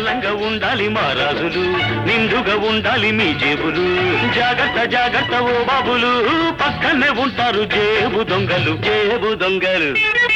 చల్లంగా ఉండాలి మా రాజులు నిండుగా ఉండాలి మీ జేబులు జాగ్రత్త జాగ్రత్త ఓ బాబులు పక్కనే ఉంటారు జేబు దొంగలు జేబు దొంగలు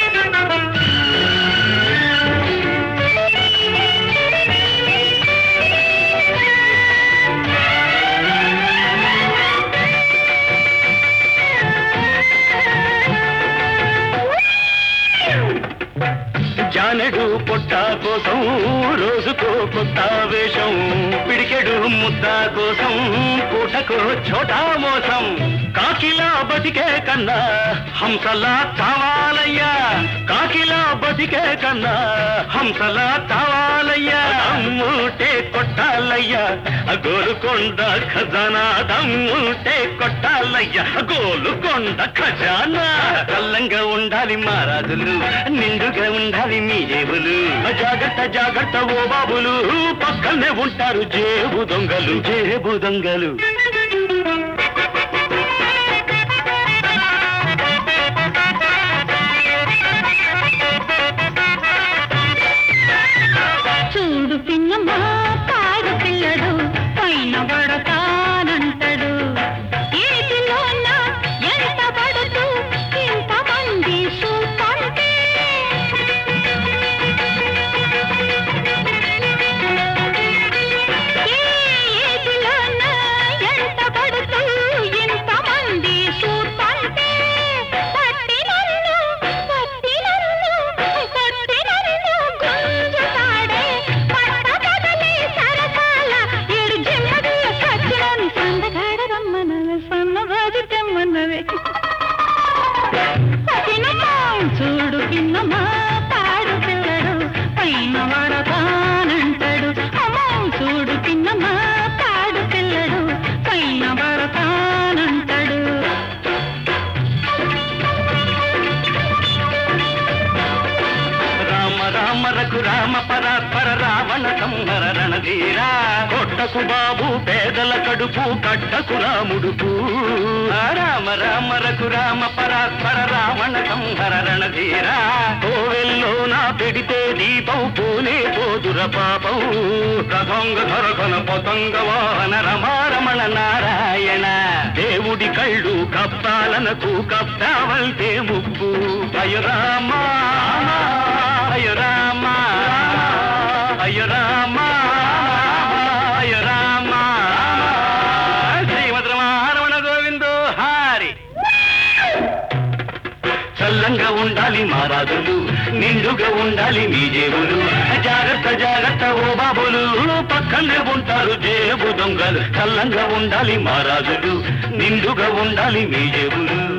జానెడు పొట్ట కోసం రోజుకో కొత్త వేషం పిడికెడు ముద్ద కోసం పూటకో చోటా మోసం కాకిలా బతికే కన్నా హంసలా చావాలయ్యా కాకిలా బతికే కన్నా హంసలా చావాలయ్యా దమ్ముటే కొట్టాలయ్యా గోలుకొండ ఖజానా దమ్ముటే కొట్టాలయ్యా గోలుకొండ ఖజానా కల్లంగా ఉండాలి మా రాజులు నిండుగా ఉండాలి మీ జేబులు జాగ్రత్త జాగ్రత్త ఓ బాబులు పక్కనే ఉంటారు జేబు దొంగలు జేబు దొంగలు చూడు పిన్నమ్మా పాడు పిల్లడు పైన పడతానంటాడు ఏటిలోన ఎంత పడుతూ ఇంతమంది చూపంటే ఏ ఏటిలోన ఎంత పడుతూ ఇంతమంది చూపంటే పట్టి నన్ను పట్టి నన్ను పట్టి నన్ను గుంజుతాడే పట్ట బదలే సరసాల ఏడు జిమ్మదియ కచ్చిలోని సందగాడ రమ్మనవే సన్నగాజు తెమ్మన్నవే పిన్నమ్మా చూడు పిన్నమ్మా పాడు పిల్లడు పైన పడతానంటాడు అమ్మో చూడు పిన్నమ్మా పాడు పిల్లడు పైన పడతానంటాడు రామ రామ రఘు రామ పరాత్పర రావణ సంహర రణధీరా కొట్టకు బాబు పేదల కడుపు కట్టకు రాముడుపు ఆ రామ రామ రఘు రామ పరాత్పర రావణ సంహర రణధీరా కోవెల్లో నా పెడితే దీపం పూనే పోదుర పాపం రథంగ ధరకన పతంగ వాహన రమారమణ నారాయణ దేవుడి కళ్ళు కప్పాలనకు కప్పావల్తే ముప్పు అయ్య రామా అయ్య రామా అయ్య రామా అయ్య రామా శ్రీమద్ రమారమణ గోవిందో హారి చల్లంగా ఉండాలి మా రాజులు నిండుగా ఉండాలి మీ జేబులు జాగ్రత్త జాగ్రత్త ఓ బాబులు పక్కనే ఉంటారు జేబు దొంగలు చల్లంగా ఉండాలి మా రాజులు నిండుగా ఉండాలి మీ జేబులు